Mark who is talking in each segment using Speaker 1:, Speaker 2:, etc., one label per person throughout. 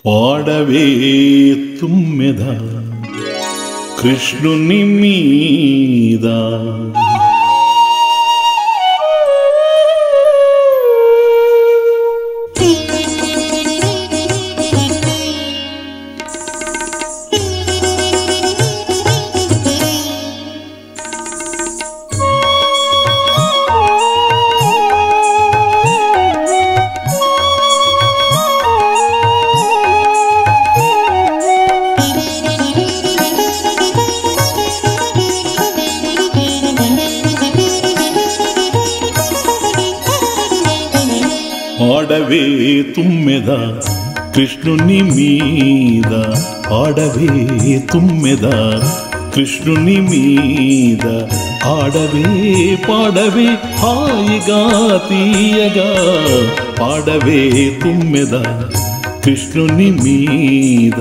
Speaker 1: పాడవే తుమ్మెద కృష్ణుని మీద ఆడవే తుమ్మెద కృష్ణుని మీద ఆడవే తుమ్మెద కృష్ణుని మీద ఆడవే పాడవే హాయిగా తీయగా పాడవే తుమ్మెద కృష్ణుని మీద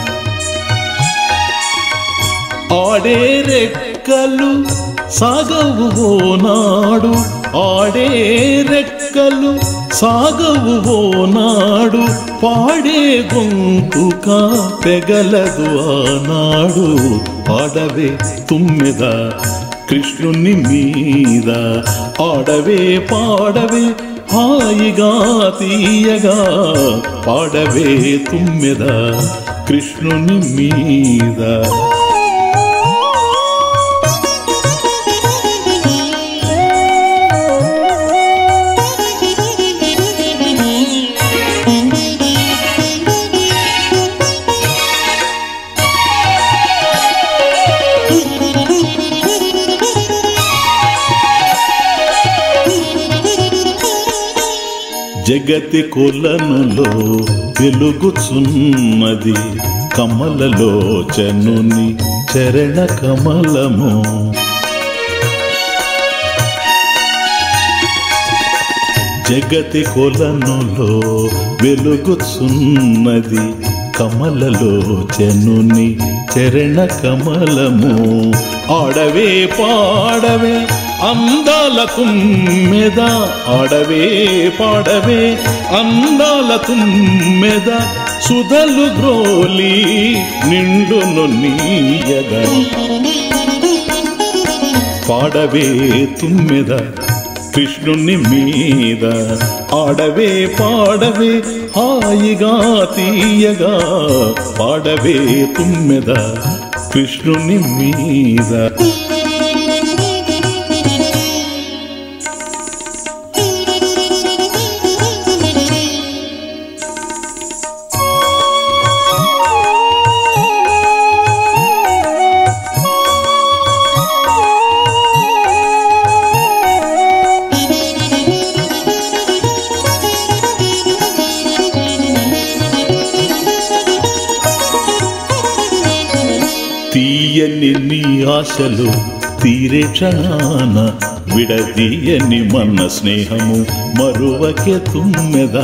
Speaker 1: ఆడే రెక్కలు సాగవు నాడు ఆడే రెక్కలు సాగవు నాడు పాడే గొంతుక పెగలదు ఆనాడు పాడవే తుమ్మెద కృష్ణుని మీద ఆడవే పాడవే హాయిగా తీయగా పాడవే తుమ్మెద కృష్ణుని మీద జగతి కొలనులో వెలుగుచున్నది కమలలో చనుని చరణ కమలము జగతి కొలనులో వెలుగుచున్నది కమలలో చెనుని చరణ కమలము ఆడవే పాడవే అందాల తుమ్మెద ఆడవే పాడవే అందాల తుమ్మెద సుధలు గ్రోలి నిండును నీయగా పాడవే తుమ్మెద కృష్ణుని మీద ఆడవే పాడవే హాయిగా తీయగా పాడవే తుమ్మెద కృష్ణుని మీద తీయని నీ ఆశలు తీరే క్షణాన విడదీయని మన స్నేహము మరువకే తుమ్మెదా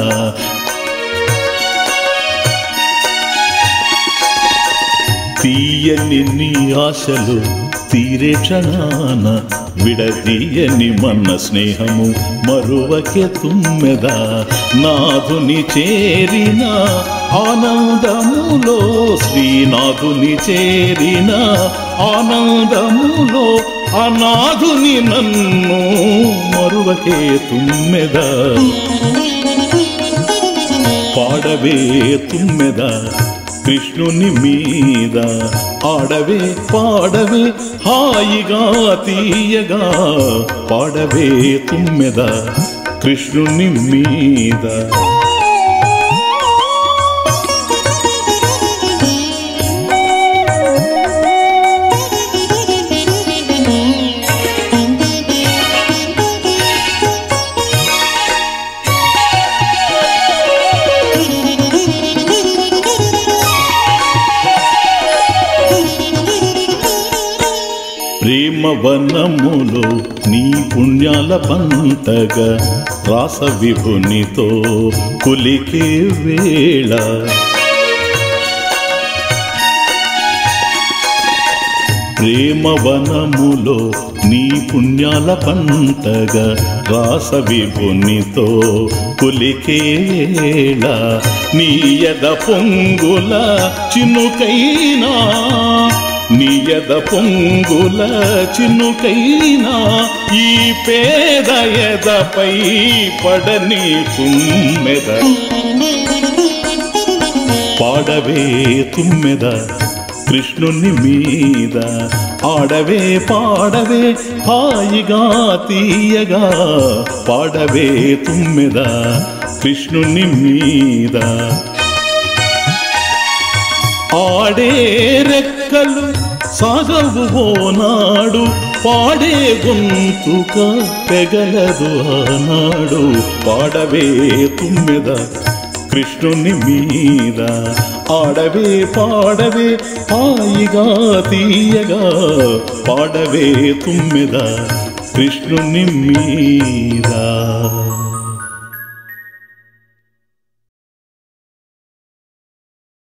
Speaker 1: తీయని నీ ఆశలు తీరే క్షణాన విడదీయని మన స్నేహము మరువకే తుమ్మెదా నాథుని చేరిన ఆనందములో శ్రీనాథుని చేరిన ఆనందములో అనాథుని నన్ను మరువకే తుమ్మెద పాడవే తుమ్మెద కృష్ణుని మీద ఆడవే పాడవే హాయిగా తీయగా పాడవే తుమ్మెద కృష్ణుని మీద ప్రేమ వనములో నీ పుణ్యాల పంటగా రాస విభునితో కులికే వేళ ప్రేమవనములో నీ పుణ్యాల పంటగా రాస విభునితో కులికే వేళ నీయద పొంగుల చినుకైనా నీయద పొంగుల చినుకైనా ఈ పేద ఎదపై పడని తుమ్మెద పాడవే తుమ్మెద కృష్ణుని మీద ఆడవే పాడవే హాయిగా తీయగా పాడవే తుమ్మెద కృష్ణుని మీద ఆడే రెక్కలు సాగవు ఓనాడు పాడే గొంతుక పెగలదు ఆనాడు పాడవే తుమ్మెద కృష్ణుని మీద ఆడవే పాడవే హాయిగా తీయగా పాడవే తుమ్మెద కృష్ణుని మీద